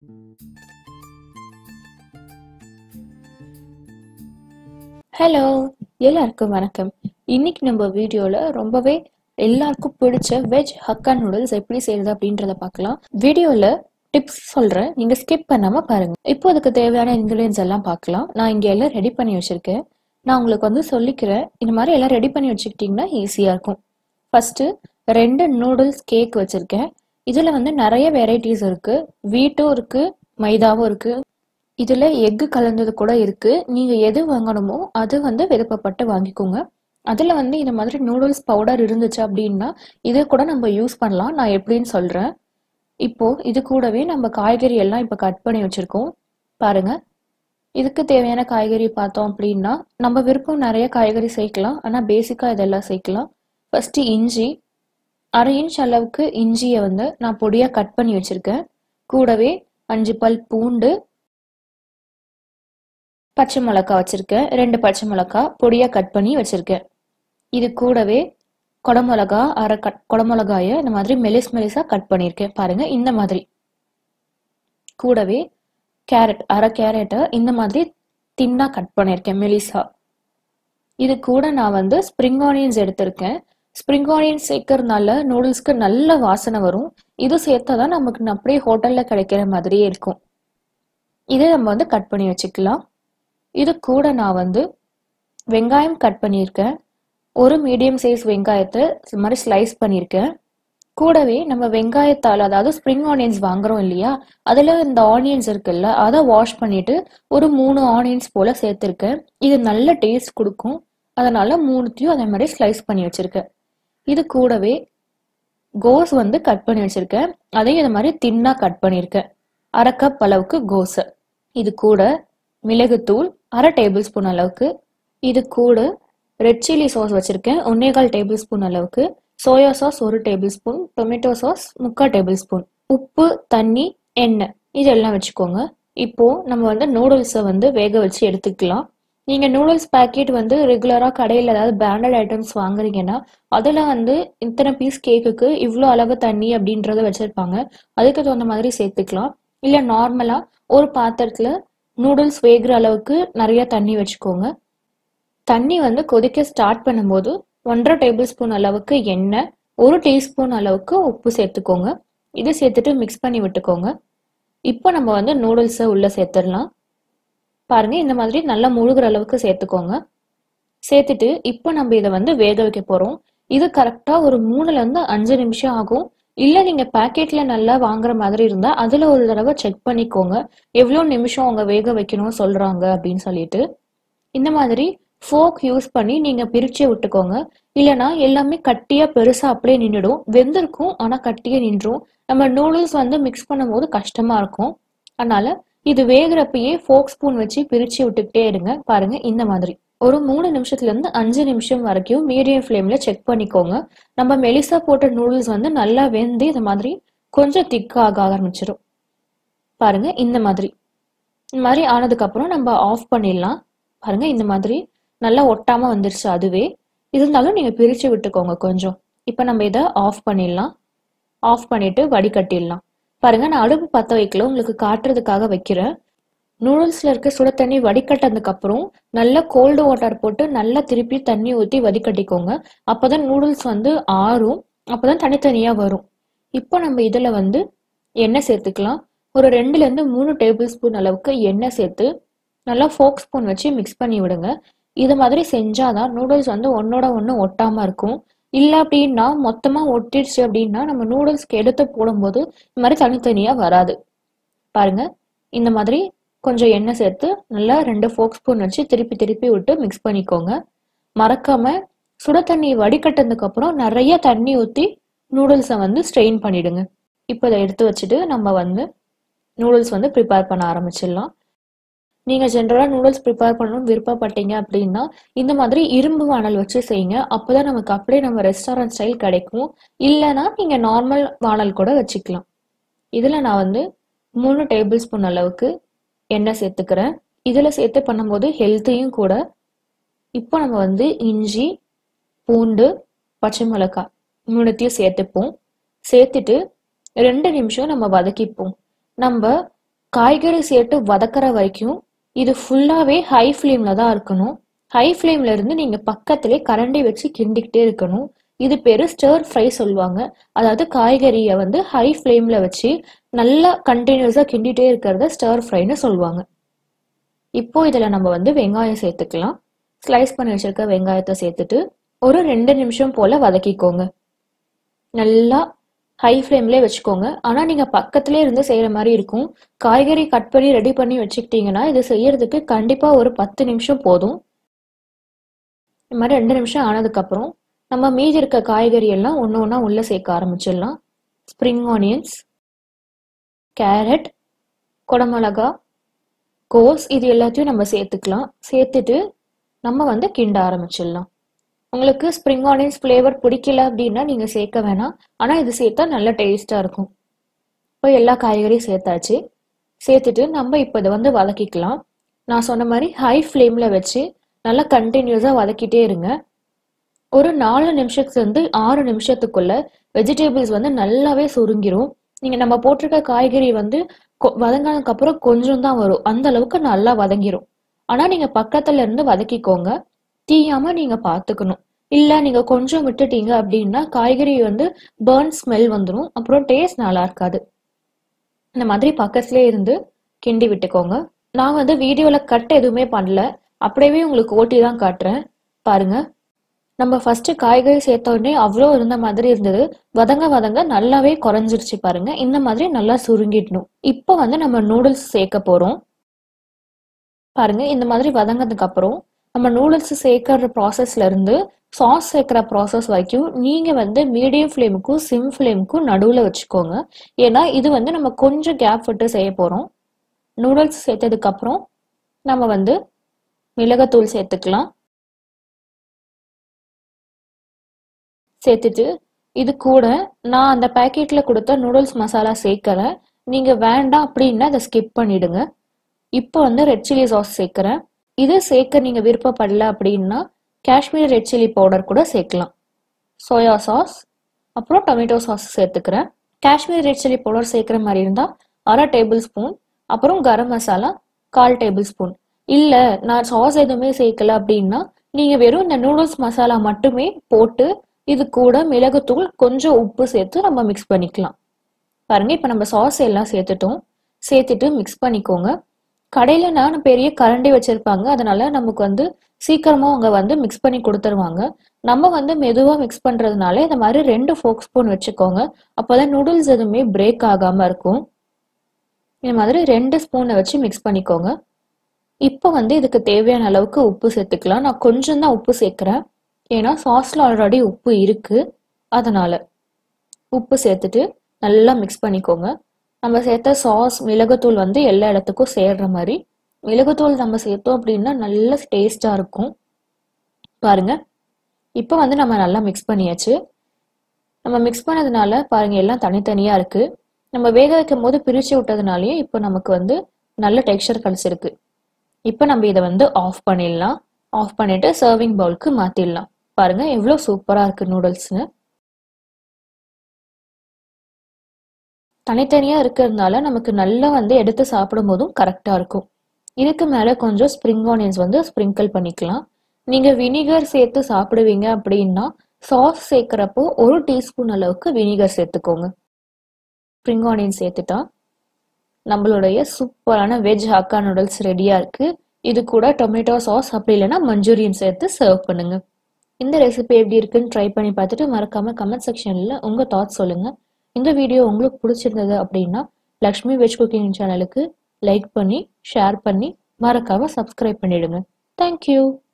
hello எல்லாருக்கும் வணக்கம் இன்னைக்கு நம்ம வீடியோல ரொம்பவே எல்லாருக்கும் பிடிச்ச வெஜ் ஹக்கா நூடுல்ஸ் எப்படி செய்யறது அப்படின்றத பார்க்கலாம் வீடியோல டிப்ஸ் சொல்றேன் நீங்க ஸ்கிப் பண்ணாம பாருங்க இப்போ அதுக்கு தேவையான இன்கிரீடியன்ஸ் எல்லாம் பார்க்கலாம் நான் இங்க எல்லாம் ரெடி பண்ணி வச்சிருக்கேன் நான் உங்களுக்கு வந்து சொல்லிக்கிறேன் இந்த மாதிரி எல்லாம் ரெடி பண்ணி வச்சுக்கிட்டீங்கன்னா ஈஸியா இருக்கும் ஃபர்ஸ்ட் ரெண்டு நூடுல்ஸ் கேக் வச்சிருக்கேன் இதுல வந்து நிறைய வெரைட்டிஸ் இருக்கு வீட்டும் இருக்கு மைதாவும் இருக்கு இதுல எக்கு கலந்தது கூட இருக்கு நீங்க எது வாங்கணுமோ அது வந்து விருப்பப்பட்டு வாங்கிக்கோங்க அதுல வந்து இந்த மாதிரி நூடுல்ஸ் பவுடர் இருந்துச்சு அப்படின்னா இதை கூட நம்ம யூஸ் பண்ணலாம் நான் எப்படின்னு சொல்றேன் இப்போ இது கூடவே நம்ம காய்கறி எல்லாம் இப்ப கட் பண்ணி வச்சிருக்கோம் பாருங்க இதுக்கு தேவையான காய்கறி பார்த்தோம் அப்படின்னா நம்ம விருப்பம் நிறைய காய்கறி சேர்க்கலாம் ஆனா பேசிக்கா இதெல்லாம் சேர்க்கலாம் ஃபர்ஸ்ட் இஞ்சி அரை இன்ச் அளவுக்கு இஞ்சியை வந்து நான் பொடியா கட் பண்ணி வச்சிருக்கேன் கூடவே அஞ்சு பல் பூண்டு பச்சை மிளகா வச்சிருக்கேன் ரெண்டு பச்சை மிளகா பொடியா கட் பண்ணி வச்சிருக்கேன் இது கூடவே குடமிளகா அரை கட் குடமிளகாய இந்த மாதிரி மெலிஸ் மெலிசா கட் பண்ணியிருக்கேன் பாருங்க இந்த மாதிரி கூடவே கேரட் அரை கேரட்டை இந்த மாதிரி தின்னா கட் பண்ணியிருக்கேன் மெலிசா இது கூட நான் வந்து ஸ்ப்ரிங் ஆனியன்ஸ் எடுத்திருக்கேன் ஸ்ப்ரிங் ஆனியன்ஸ் சேர்க்கறதுனால நூடுல்ஸ்க்கு நல்ல வாசனை வரும் இது சேர்த்தாதான் நமக்கு அப்படியே ஹோட்டல்ல கிடைக்கிற மாதிரியே இருக்கும் இதை நம்ம வந்து கட் பண்ணி வச்சுக்கலாம் இது கூட நான் வந்து வெங்காயம் கட் பண்ணியிருக்கேன் ஒரு மீடியம் சைஸ் வெங்காயத்தை இது மாதிரி ஸ்லைஸ் பண்ணியிருக்கேன் கூடவே நம்ம வெங்காயத்தால் அதாவது ஸ்ப்ரிங் ஆனியன்ஸ் வாங்குறோம் இல்லையா அதில் இந்த ஆனியன்ஸ் இருக்குல்ல அதை வாஷ் பண்ணிட்டு ஒரு மூணு ஆனியன்ஸ் போல சேர்த்துருக்கேன் இது நல்ல டேஸ்ட் கொடுக்கும் அதனால மூணுத்தையும் அதே மாதிரி ஸ்லைஸ் பண்ணி வச்சிருக்கேன் இது கூடவே கோஸ் வந்து கட் பண்ணி வச்சிருக்கேன் அதையும் இது மாதிரி தின்னா கட் பண்ணியிருக்கேன் அரை கப் அளவுக்கு கோஸை இது கூட மிளகுத்தூள் அரை டேபிள் ஸ்பூன் அளவுக்கு இது கூட ரெட் சில்லி சாஸ் வச்சிருக்கேன் ஒன்னேகால் டேபிள் ஸ்பூன் அளவுக்கு சோயா சாஸ் ஒரு டேபிள் ஸ்பூன் டொமேட்டோ சாஸ் முக்கால் டேபிள் ஸ்பூன் உப்பு தண்ணி எண்ணெய் இதெல்லாம் வச்சுக்கோங்க இப்போ நம்ம வந்து நூடுல்ஸை வந்து வேக வச்சு எடுத்துக்கலாம் நீங்க நூடுல்ஸ் பேக்கெட் வந்து ரெகுலரா கடையில் ஏதாவது பிராண்டட் ஐட்டம்ஸ் வாங்குறீங்கன்னா அதுல வந்து இத்தனை பீஸ் கேக்குக்கு இவ்வளோ அளவு தண்ணி அப்படின்றத வச்சிருப்பாங்க அதுக்கு தகுந்த மாதிரி சேர்த்துக்கலாம் இல்ல நார்மலா ஒரு பாத்திரத்துல நூடுல்ஸ் வேகிற அளவுக்கு நிறைய தண்ணி வச்சுக்கோங்க தண்ணி வந்து கொதிக்க ஸ்டார்ட் பண்ணும்போது ஒன்றரை டேபிள் ஸ்பூன் அளவுக்கு எண்ணெய் ஒரு டீஸ்பூன் அளவுக்கு உப்பு சேர்த்துக்கோங்க இது சேர்த்துட்டு மிக்ஸ் பண்ணி விட்டுக்கோங்க இப்போ நம்ம வந்து நூடுல்ஸை உள்ள சேர்த்துடலாம் பாருங்க இந்த மாதிரி நல்லா முழுகிற அளவுக்கு சேர்த்துக்கோங்க சேர்த்துட்டு இப்போ நம்ம இதை வந்து வேக வைக்க போறோம் இது கரெக்டா ஒரு மூணுல இருந்து அஞ்சு நிமிஷம் ஆகும் இல்ல நீங்க பாக்கெட்ல நல்லா வாங்குற மாதிரி இருந்தா அதுல ஒரு தடவை செக் பண்ணிக்கோங்க எவ்வளவு நிமிஷம் அவங்க வேக வைக்கணும் சொல்றாங்க அப்படின்னு சொல்லிட்டு இந்த மாதிரி ஃபோக் யூஸ் பண்ணி நீங்க பிரிச்சு விட்டுக்கோங்க இல்லனா எல்லாமே கட்டியா பெருசா அப்படியே நின்றுடும் வெந்திருக்கும் ஆனா கட்டியா நின்றும் நம்ம நூடுல்ஸ் வந்து மிக்ஸ் பண்ணும்போது கஷ்டமா இருக்கும் அதனால இது வேகிறப்பயே ஃபோக் ஸ்பூன் வச்சு பிரிச்சு விட்டுக்கிட்டே இருங்க பாருங்க இந்த மாதிரி ஒரு மூணு நிமிஷத்துல இருந்து அஞ்சு நிமிஷம் வரைக்கும் மீடியம் ஃப்ளேம்ல செக் பண்ணிக்கோங்க நம்ம மெலிசா போட்ட நூடுல்ஸ் வந்து நல்லா வெந்து இந்த மாதிரி கொஞ்சம் திக்காக ஆரம்பிச்சிடும் பாருங்க இந்த மாதிரி இந்த மாதிரி ஆனதுக்கு அப்புறம் நம்ம ஆஃப் பண்ணிடலாம் பாருங்க இந்த மாதிரி நல்லா ஒட்டாம வந்துருச்சு அதுவே இருந்தாலும் நீங்க பிரிச்சு விட்டுக்கோங்க கொஞ்சம் இப்ப நம்ம இதை ஆஃப் பண்ணிடலாம் ஆஃப் பண்ணிட்டு வடிகட்டிடலாம் பாருங்க நான் அடுப்பு பத்த வைக்கல உங்களுக்கு காட்டுறதுக்காக வைக்கிறேன் நூடுல்ஸ்ல இருக்க சுட தண்ணி வடிகட்டதுக்கு அப்புறம் நல்லா கோல்டு வாட்டர் போட்டு நல்லா திருப்பி தண்ணி ஊத்தி வடிகட்டிக்கோங்க அப்பதான் நூடுல்ஸ் வந்து ஆறும் அப்பதான் தனித்தனியா வரும் இப்போ நம்ம இதுல வந்து எண்ணெய் சேர்த்துக்கலாம் ஒரு ரெண்டுல இருந்து மூணு டேபிள் ஸ்பூன் அளவுக்கு எண்ணெய் சேர்த்து நல்லா ஃபோக் ஸ்பூன் வச்சு மிக்ஸ் பண்ணி விடுங்க இது மாதிரி செஞ்சாதான் நூடுல்ஸ் வந்து ஒன்னோட ஒன்று ஒட்டாம இருக்கும் இல்லை அப்படின்னா மொத்தமா ஒட்டிடுச்சு அப்படின்னா நம்ம நூடுல்ஸ்க்கு எடுத்து போடும்போது இந்த மாதிரி தனித்தனியா வராது பாருங்க இந்த மாதிரி கொஞ்சம் எண்ணெய் சேர்த்து நல்லா ரெண்டு ஃபோக் ஸ்பூன் வச்சு திருப்பி திருப்பி விட்டு மிக்ஸ் பண்ணிக்கோங்க மறக்காம சுட தண்ணி வடிகட்டினதுக்கு அப்புறம் நிறைய தண்ணி ஊற்றி நூடுல்ஸை வந்து ஸ்ட்ரெயின் பண்ணிடுங்க இப்போ இதை எடுத்து வச்சுட்டு நம்ம வந்து நூடுல்ஸ் வந்து ப்ரிப்பேர் பண்ண ஆரம்பிச்சிடலாம் நீங்க ஜென்ரலா நூடுல்ஸ் ப்ரிப்பேர் பண்ணணும்னு விருப்பப்பட்டீங்க அப்படின்னா இந்த மாதிரி இரும்பு வானல் வச்சு செய்யுங்க அப்பதான் நமக்கு அப்படியே நம்ம ரெஸ்டாரண்ட் ஸ்டைல் கிடைக்கும் இல்லைன்னா நீங்க நார்மல் வானல் கூட வச்சுக்கலாம் இதுல நான் வந்து மூணு டேபிள் ஸ்பூன் அளவுக்கு எண்ணெய் சேர்த்துக்கிறேன் இதுல சேர்த்து பண்ணும்போது ஹெல்த்தையும் கூட இப்போ நம்ம வந்து இஞ்சி பூண்டு பச்சை மிளகாய் மூணுத்தையும் சேர்த்துப்போம் சேர்த்துட்டு ரெண்டு நிமிஷம் நம்ம வதக்கிப்போம் நம்ம காய்கறி சேர்த்து வதக்குற வரைக்கும் இது ஃபுல்லாவே ஹை ஃப்ளேம்ல தான் இருக்கணும் ஹை ஃப்ளேம்ல இருந்து நீங்க பக்கத்திலே கரண்டி வச்சு கிண்டிக்கிட்டே இருக்கணும் இது பேரு ஸ்டர் ஃப்ரை சொல்லுவாங்க அதாவது காய்கறியை வந்து ஹை ஃப்ளேம்ல வச்சு நல்லா கண்டினியூஸா கிண்டிட்டே இருக்கிறத ஸ்டர் ஃப்ரைன்னு சொல்லுவாங்க இப்போ இதுல நம்ம வந்து வெங்காயம் சேர்த்துக்கலாம் ஸ்லைஸ் பண்ணி வச்சிருக்க வெங்காயத்தை சேர்த்துட்டு ஒரு ரெண்டு நிமிஷம் போல வதக்கிக்கோங்க நல்லா ஹை ஃப்ளேம்லேயே வச்சுக்கோங்க ஆனால் நீங்கள் பக்கத்துலேயே இருந்து செய்கிற மாதிரி இருக்கும் காய்கறி கட் பண்ணி ரெடி பண்ணி வச்சுக்கிட்டீங்கன்னா இது செய்யறதுக்கு கண்டிப்பாக ஒரு பத்து நிமிஷம் போதும் இந்த மாதிரி ரெண்டு நிமிஷம் ஆனதுக்கப்புறம் நம்ம மீதி இருக்க காய்கறி எல்லாம் ஒன்று ஒன்றா உள்ளே சேர்க்க ஆரம்பிச்சிடலாம் ஸ்ப்ரிங் ஆனியன்ஸ் கேரட் குடமிளகா கோஸ் இது எல்லாத்தையும் நம்ம சேர்த்துக்கலாம் சேர்த்துட்டு நம்ம வந்து கிண்ட ஆரம்பிச்சிடலாம் உங்களுக்கு ஸ்ப்ரிங் ஆனியன்ஸ் ஃப்ளேவர் பிடிக்கல அப்படின்னா நீங்கள் சேர்க்க வேணாம் ஆனால் இது சேர்த்தா நல்ல டேஸ்ட்டாக இருக்கும் இப்போ எல்லா காய்கறியும் சேர்த்தாச்சு சேர்த்துட்டு நம்ம இப்போ இதை வந்து வதக்கிக்கலாம் நான் சொன்ன மாதிரி ஹை ஃப்ளேமில் வச்சு நல்லா கண்டினியூஸாக வதக்கிட்டே இருங்க ஒரு நாலு நிமிஷத்துலேருந்து ஆறு நிமிஷத்துக்குள்ள வெஜிடபிள்ஸ் வந்து நல்லாவே சுருங்கிரும் நீங்கள் நம்ம போட்டிருக்க காய்கறி வந்து வதங்கினதுக்கு அப்புறம் கொஞ்சம் தான் வரும் அந்த அளவுக்கு நல்லா வதங்கிரும் ஆனால் நீங்கள் பக்கத்துல இருந்து வதக்கிக்கோங்க தீயாம நீங்க பாத்துக்கணும் இல்ல நீங்க கொஞ்சம் விட்டுட்டீங்க அப்படின்னா காய்கறி வந்து பேர்ன் ஸ்மெல் வந்துடும் அப்புறம் டேஸ்ட் நல்லா இருக்காது இந்த மாதிரி பக்கத்துலேயே இருந்து கிண்டி விட்டுக்கோங்க நான் வந்து வீடியோல கட் எதுவுமே பண்ணல அப்படியே உங்களுக்கு ஓட்டி தான் காட்டுறேன் பாருங்க நம்ம ஃபர்ஸ்ட் காய்கறி சேர்த்த உடனே அவ்வளோ இருந்த மாதிரி இருந்தது வதங்க வதங்க நல்லாவே குறைஞ்சிருச்சு பாருங்க இந்த மாதிரி நல்லா சுருங்கிடணும் இப்போ வந்து நம்ம நூடுல்ஸ் சேர்க்க போறோம் பாருங்க இந்த மாதிரி வதங்கினதுக்கு அப்புறம் நம்ம நூடுல்ஸ் சேர்க்கற ப்ராசஸ்ல இருந்து சாஸ் சேர்க்குற ப்ராசஸ் வரைக்கும் நீங்க வந்து மீடியம் ஃப்ளேமுக்கும் சிம் ஃப்ளேமுக்கும் நடுவில் வச்சுக்கோங்க ஏன்னா இது வந்து நம்ம கொஞ்சம் கேப் விட்டு செய்ய போறோம் நூடுல்ஸ் சேர்த்ததுக்கு அப்புறம் நம்ம வந்து மிளகாத்தூள் சேர்த்துக்கலாம் சேர்த்துட்டு இது கூட நான் அந்த பேக்கெட்ல கொடுத்த நூடுல்ஸ் மசாலா சேர்க்கறேன் நீங்க வேண்டாம் அப்படின்னா அதை ஸ்கிப் பண்ணிடுங்க இப்போ வந்து ரெட் சில்லி சாஸ் சேர்க்குறேன் இது சேர்க்க நீங்க விருப்பப்படல அப்படின்னா காஷ்மீர் ரெட் சில்லி பவுடர் கூட சேர்க்கலாம் சோயா சாஸ் அப்புறம் டொமேட்டோ சாஸ் சேர்த்துக்கிறேன் காஷ்மீர் ரெட் சில்லி பவுடர் சேர்க்குற மாதிரி இருந்தால் அரை டேபிள் ஸ்பூன் அப்புறம் கரம் மசாலா கால் டேபிள் ஸ்பூன் இல்லை நான் சாஸ் எதுவுமே சேர்க்கல அப்படின்னா நீங்கள் வெறும் இந்த நூடுல்ஸ் மசாலா மட்டுமே போட்டு இது கூட மிளகுத்தூள் கொஞ்சம் உப்பு சேர்த்து நம்ம மிக்ஸ் பண்ணிக்கலாம் பாருங்க இப்போ நம்ம சாஸ் எல்லாம் சேர்த்துட்டோம் சேர்த்துட்டு மிக்ஸ் பண்ணிக்கோங்க கடையில நான் பெரிய கரண்டி வச்சிருப்பாங்க அதனால நமக்கு வந்து சீக்கிரமா அவங்க வந்து மிக்ஸ் பண்ணி கொடுத்துருவாங்க நம்ம வந்து மெதுவா மிக்ஸ் பண்றதுனால இந்த மாதிரி ரெண்டு ஃபோக் ஸ்பூன் வச்சுக்கோங்க அப்போதான் நூடுல்ஸ் எதுவுமே பிரேக் ஆகாம இருக்கும் இந்த மாதிரி ரெண்டு ஸ்பூனை வச்சு மிக்ஸ் பண்ணிக்கோங்க இப்போ வந்து இதுக்கு தேவையான அளவுக்கு உப்பு சேர்த்துக்கலாம் நான் கொஞ்சம் தான் உப்பு சேர்க்கிறேன் ஏன்னா சாஸ்ல ஆல்ரெடி உப்பு இருக்கு அதனால உப்பு சேர்த்துட்டு நல்லா மிக்ஸ் பண்ணிக்கோங்க நம்ம சேர்த்த சாஸ் மிளகுத்தூள் வந்து எல்லா இடத்துக்கும் சேர்ற மாதிரி மிளகுத்தூள் நம்ம சேர்த்தோம் அப்படின்னா நல்ல டேஸ்டா இருக்கும் பாருங்க இப்போ வந்து நம்ம நல்லா மிக்ஸ் பண்ணியாச்சு நம்ம மிக்ஸ் பண்ணதுனால பாருங்க எல்லாம் தனித்தனியா இருக்கு நம்ம வேக வைக்கும் போது பிரிச்சு விட்டதுனாலயே இப்போ நமக்கு வந்து நல்ல டெக்ஸ்டர் கிடைச்சிருக்கு இப்போ நம்ம இதை வந்து ஆஃப் பண்ணிடலாம் ஆஃப் பண்ணிட்டு சர்விங் பவுலுக்கு மாத்திடலாம் பாருங்க எவ்வளோ சூப்பரா இருக்கு நூடுல்ஸ்னு தனித்தனியா இருக்கிறதுனால நமக்கு நல்லா வந்து எடுத்து சாப்பிடும் போதும் கரெக்டா இருக்கும் இதுக்கு மேல கொஞ்சம் ஸ்ப்ரிங் ஆனியன்ஸ் வந்து ஸ்ப்ரிங்கிள் பண்ணிக்கலாம் நீங்க வினிகர் சேர்த்து சாப்பிடுவீங்க அப்படின்னா சாஸ் சேர்க்கிறப்போ ஒரு டீஸ்பூன் அளவுக்கு வினிகர் சேர்த்துக்கோங்க ஸ்ப்ரிங் ஆனியன் சேர்த்துட்டா நம்மளுடைய சூப்பரான வெஜ் ஹக்கா நூடுல்ஸ் ரெடியா இருக்கு இது கூட டொமேட்டோ சாஸ் அப்படி இல்லைன்னா மஞ்சூரியன் சேர்த்து சர்வ் பண்ணுங்க இந்த ரெசிபி எப்படி இருக்குன்னு ட்ரை பண்ணி பார்த்துட்டு மறக்காம கமெண்ட் செக்ஷன்ல உங்க தாட்ஸ் சொல்லுங்க இந்த வீடியோ உங்களுக்கு பிடிச்சிருந்தது அப்படின்னா லக்ஷ்மி வெஜ் குக்கிங் சேனலுக்கு லைக் பண்ணி ஷேர் பண்ணி மறக்காம சப்ஸ்கிரைப் பண்ணிடுங்க தேங்க்யூ